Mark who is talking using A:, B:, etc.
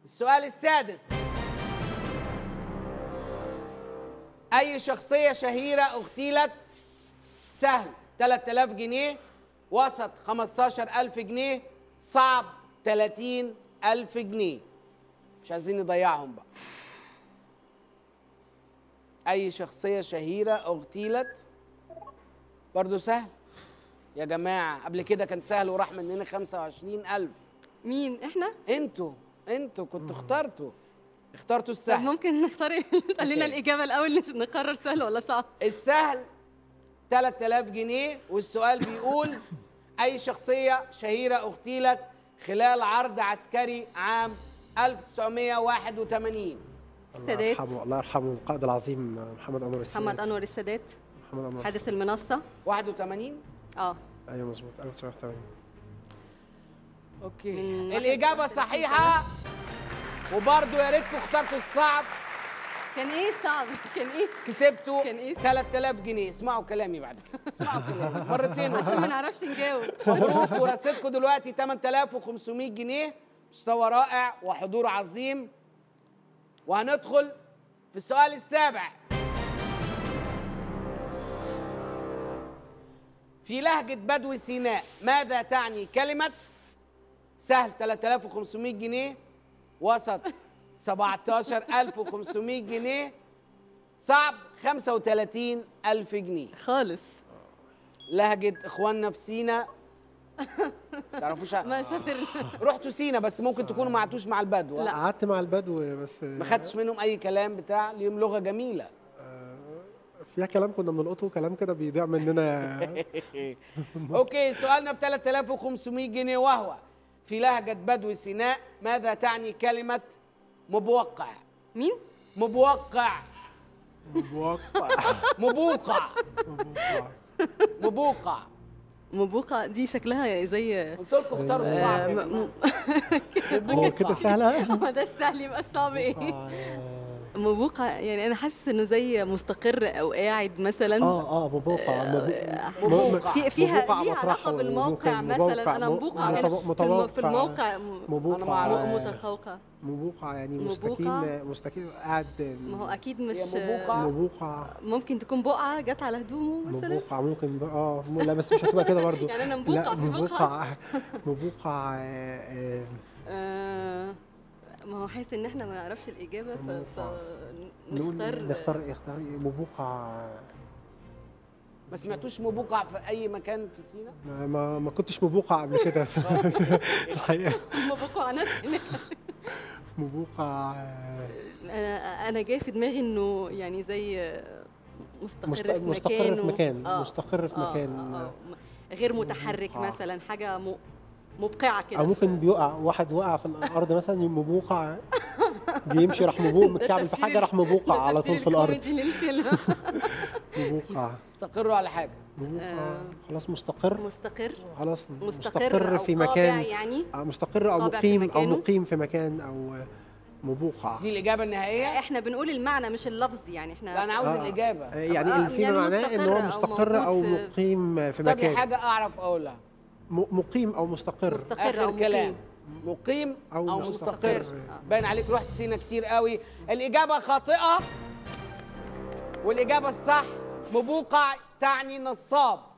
A: السؤال السادس أي شخصية شهيرة اغتيلت سهل 3000 جنيه وسط 15000 جنيه صعب 30000 جنيه مش عايزين نضيعهم بقى أي شخصية شهيرة اغتيلت برضو سهل يا جماعة قبل كده كان سهل وراح مننا 25000
B: مين احنا
A: انتوا انتوا كنتوا اخترتوا اخترتوا
B: طب
A: السهل
B: ممكن نختار تقول لنا
A: أوكي.
B: الاجابه الاول نش- نقرر سهل ولا صعب
A: السهل 3000 جنيه والسؤال بيقول أي شخصية شهيرة اغتيلت خلال عرض عسكري عام 1981
C: الله
B: السادات.
C: يرحمه الله يرحمه القائد العظيم محمد انور السادات
B: محمد انور السادات
C: محمد انور
B: حادث المنصه
A: 81
B: اه
C: ايوه مظبوط 1980
A: اوكي
B: من
A: الإجابة
B: 31
A: صحيحة وبرضه يا ريتكم اخترتوا الصعب
B: كان ايه صعب كان ايه
A: كسبتوا
B: كان إيه؟
A: 3000 جنيه اسمعوا كلامي بعد كده اسمعوا كلامي مرتين
B: عشان ما
A: وصل.
B: نعرفش نجاوب
A: مبروك ورصيدكم دلوقتي 8500 جنيه مستوى رائع وحضور عظيم وهندخل في السؤال السابع في لهجة بدو سيناء ماذا تعني كلمة سهل 3500 جنيه وسط 17500 جنيه صعب 35000 جنيه
B: خالص
A: لهجة اخواننا في سينا تعرفوش
B: ما سافرنا
A: رحتوا سينا بس ممكن تكونوا ما قعدتوش مع البدو
B: لا.
C: قعدت مع البدو بس
A: ما خدتش منهم اي كلام بتاع ليهم لغه جميله
C: فيها كلام كنا بنلقطه كلام كده بيضيع مننا
A: اوكي سؤالنا ب 3500 جنيه وهو في لهجه بدو سيناء ماذا تعني كلمه مبوقع
B: مين
A: مبوقع
C: موقع
A: مبوقع مبوقع
B: مبوقة دي شكلها زي
A: قلت لكم اختاروا الصعب يا
B: آه،
A: جماعة.
C: هو كده سهله
B: هو ده السهل يبقى الصعب ايه مبوقة يعني انا حاسس انه زي مستقر او قاعد مثلا
C: اه اه مبوقع
A: مبوقع.
B: في فيها
C: مبوقع
B: ليها
C: مطرحه
B: علاقه بالموقع
C: ممكن
B: مثلا انا
C: مبوقع،
B: مبوقع هنا
C: متو-
B: في الم-
C: متوقع.
B: في الموقع م-
A: أنا
C: مبوقع
A: ما أعرف.
B: متقوقع
C: مبوقع يعني
B: مبوقع.
C: مستكين مستكين قاعد
B: ما هو اكيد مش
A: مبوقع.
C: مبوقع
B: ممكن تكون بقعه جت على هدومه مثلا
C: مبوقع ممكن بقى- اه م- لا بس مش هتبقى كده برضو
B: يعني أنا مبوقع
C: لا
B: في بقعة.
C: مبوقع مبوقع آه، آه،
B: آه ما هو حاسس ان احنا ما نعرفش الاجابه ف... ف...
C: نقول
B: نختار
C: نختار اختار مبوقع
A: ما سمعتوش مبوقع في اي مكان في سينا
C: ما, ما, ما كنتش مبوقع قبل كده الحقيقه
B: مبوقع ناس هناك.
C: مبوقع آه،
B: انا انا جاي في دماغي انه يعني زي مستقر
C: مست-
B: في
C: مستقر
B: مكان
C: في
B: و-
C: مكان
B: آه،
C: مستقر في
B: آه،
C: مكان
B: آه، آه. غير متحرك
C: مبوقع.
B: مثلا حاجه م... مبقعه كده
C: او ممكن بيقع واحد وقع في الارض مثلا مبوقع بيمشي راح مبوق متكعبل في حاجه راح مبوقع على طول في الارض
B: الكوميدي للكلمه
C: مبوقع
A: استقروا على حاجه
C: مبوقع
B: آه.
C: خلاص مستقر
B: مستقر
C: خلاص
B: مستقر أو
C: في
B: قابع
C: مكان
B: يعني
C: آه، مستقر او
B: قابع في
C: مقيم او
B: مكانه.
C: مقيم في مكان او مبوقع
A: دي الاجابه النهائيه
B: احنا بنقول المعنى مش اللفظ يعني احنا
A: لا انا عاوز
C: آه.
A: الاجابه
C: آه، يعني
B: آه،
C: اللي فيما
B: يعني
C: معناه ان هو
B: مستقر
C: مستقر
B: أو
C: او
B: موجود في-
C: مقيم في
A: اختار لي
C: مكان
A: حاجه اعرف اقولها
C: م- مقيم او مستقر
B: مستقر
A: اخر
B: او
A: كلام
B: مقيم
A: مقيم او,
C: أو
A: مستقر,
C: مستقر.
B: آه.
A: باين عليك رحت سينا كتير قوي الاجابه خاطئه والاجابه الصح مبوقع تعني نصاب